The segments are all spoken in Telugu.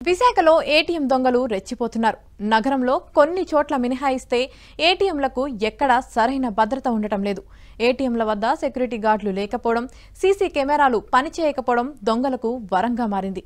విశాఖలో ఏటీఎం దొంగలు రెచ్చిపోతున్నారు నగరంలో కొన్ని చోట్ల మినహాయిస్తే ఏటీఎంలకు ఎక్కడా సరైన భద్రత ఉండటం లేదు ఏటీఎంల వద్ద సెక్యూరిటీ గార్డులు లేకపోవడం సీసీ కెమెరాలు పనిచేయకపోవడం దొంగలకు వరంగా మారింది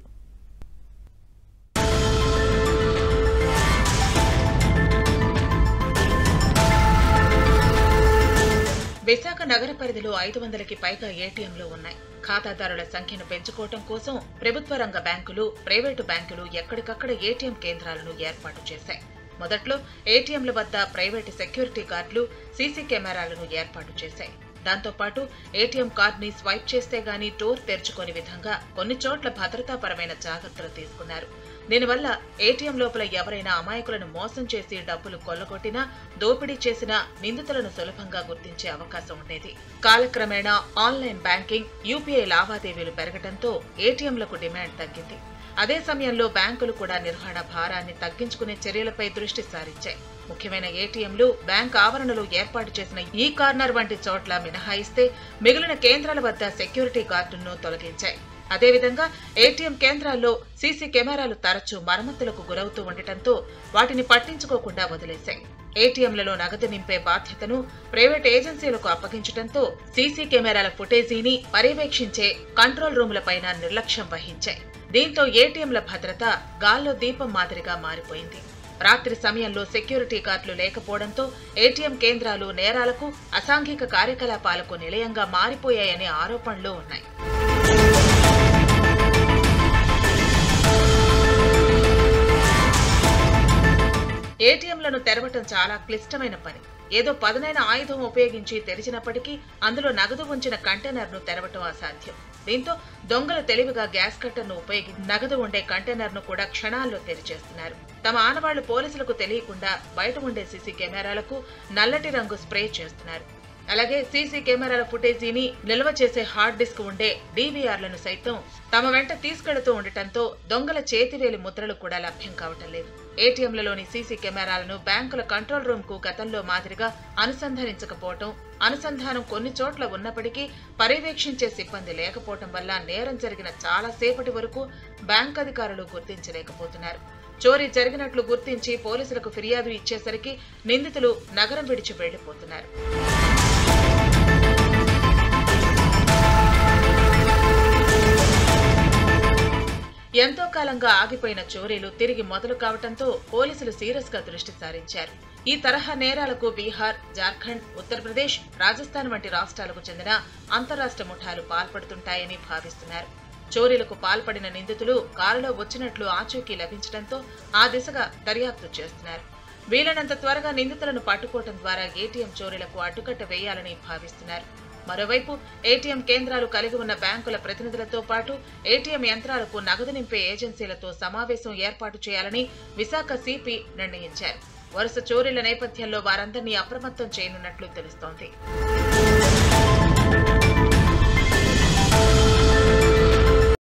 విశాఖ నగర పరిధిలో ఐదు వందలకి పైగా ఏటీఎంలు ఉన్నాయి ఖాతాదారుల సంఖ్యను పెంచుకోవటం కోసం ప్రభుత్వ రంగ బ్యాంకులు ప్రైవేటు బ్యాంకులు ఎక్కడికక్కడ ఏటీఎం కేంద్రాలను ఏర్పాటు చేశాయి మొదట్లో ఏటీఎంల వద్ద ప్రైవేటు సెక్యూరిటీ గార్డులు సీసీ కెమెరాలను ఏర్పాటు చేశాయి దాంతో పాటు ఏటీఎం కార్డుని స్వైప్ చేస్తే గానీ డోర్ తెరుచుకోని విధంగా కొన్ని చోట్ల భద్రతాపరమైన జాగ్రత్తలు తీసుకున్నారు దీనివల్ల ఏటీఎం లోపల ఎవరైనా అమాయకులను మోసం చేసి డబ్బులు కొల్లగొట్టినా దోపిడీ చేసినా నిందితులను సులభంగా గుర్తించే అవకాశం ఉండేది కాలక్రమేణా ఆన్లైన్ బ్యాంకింగ్ యూపీఐ లావాదేవీలు పెరగడంతో ఏటీఎంలకు డిమాండ్ తగ్గింది అదే సమయంలో బ్యాంకులు కూడా నిర్వహణ భారాన్ని తగ్గించుకునే చర్యలపై దృష్టి సారించాయి ముఖ్యమైన ఏటీఎంలు బ్యాంక్ ఆవరణలో ఏర్పాటు చేసిన ఈ కార్నర్ వంటి చోట్ల మినహాయిస్తే మిగిలిన కేంద్రాల వద్ద సెక్యూరిటీ గార్డును తొలగించాయి అదేవిధంగా ఏటీఎం కేంద్రాల్లో సీసీ కెమెరాలు తరచూ మరమ్మతులకు గురవుతూ ఉండటంతో వాటిని పట్టించుకోకుండా వదిలేశాయి ఏటీఎంలలో నగదు నింపే బాధ్యతను ప్రైవేట్ ఏజెన్సీలకు అప్పగించడంతో సీసీ కెమెరాల ఫుటేజీని పర్యవేక్షించే కంట్రోల్ రూములపైన నిర్లక్ష్యం వహించాయి దీంతో ఏటీఎంల భద్రత గాల్లో దీపం మాదిరిగా మారిపోయింది రాత్రి సమయంలో సెక్యూరిటీ గార్డులు లేకపోవడంతో ఏటీఎం కేంద్రాలు నేరాలకు అసాంఘిక కార్యకలాపాలకు నిలయంగా మారిపోయాయనే ఆరోపణలు ఉన్నాయి ఏటీఎంలను తెరవటం చాలా క్లిష్టమైన పని ఏదో పదునైన ఆయుధం ఉపయోగించి తెరిచినప్పటికీ అందులో నగదు ఉంచిన కంటైనర్ను తెరవటం అసాధ్యం దీంతో దొంగలు తెలివిగా గ్యాస్ కట్టర్ను ఉపయోగించి నగదు ఉండే కంటైనర్ను కూడా క్షణాల్లో తెరిచేస్తున్నారు తమ ఆనవాళ్లు పోలీసులకు తెలియకుండా బయట ఉండే సీసీ కెమెరాలకు నల్లటి రంగు స్ప్రే చేస్తున్నారు అలాగే సీసీ కెమెరాల ఫుటేజీని నిల్వ చేసే హార్డ్ డిస్క్ ఉండే డీవీఆర్లను సైతం తమ వెంట తీసుకెడుతూ ఉండటంతో దొంగల చేతివేలి ముద్రలు కూడా లభ్యం కావటం లేదు ఏటీఎంలలోని సీసీ కెమెరాలను బ్యాంకుల కంట్రోల్ రూమ్ కు గతంలో మాదిరిగా అనుసంధానించకపోవటం అనుసంధానం కొన్ని చోట్ల ఉన్నప్పటికీ పర్యవేక్షించే సిబ్బంది లేకపోవటం వల్ల నేరం జరిగిన చాలా సేపటి వరకు బ్యాంక్ అధికారులు గుర్తించలేకపోతున్నారు చోరీ జరిగినట్లు గుర్తించి పోలీసులకు ఫిర్యాదు ఇచ్చేసరికి నిందితులు నగరం విడిచి వెళ్లిపోతున్నారు ఎంతో కాలంగా ఆగిపోయిన చోరీలు తిరిగి మొదలు కావడంతో పోలీసులు సీరియస్ గా దృష్టి సారించారు ఈ తరహా నేరాలకు బీహార్ జార్ఖండ్ ఉత్తరప్రదేశ్ రాజస్థాన్ వంటి రాష్ట్రాలకు చెందిన అంతరాష్ట్ర ముఠాలు పాల్పడుతుంటాయని భావిస్తున్నారు చోరీలకు పాల్పడిన నిందితులు కారులో వచ్చినట్లు ఆచూకీ లభించడంతో ఆ దిశగా దర్యాప్తు చేస్తున్నారు వీలైనంత త్వరగా నిందితులను పట్టుకోవడం ద్వారా ఏటీఎం చోరీలకు అడ్డుకట్ట వేయాలని భావిస్తున్నారు మరోవైపు ఏటీఎం కేంద్రాలు కలిగి ఉన్న బ్యాంకుల ప్రతినిధులతో పాటు ఏటీఎం యంత్రాలకు నగదు నింపే ఏజెన్సీలతో సమావేశం ఏర్పాటు చేయాలని విశాఖ సిపి నిర్ణయించారు వరుస చోరీల నేపథ్యంలో వారందరినీ అప్రమత్తం చేయనున్నట్లు తెలుస్తోంది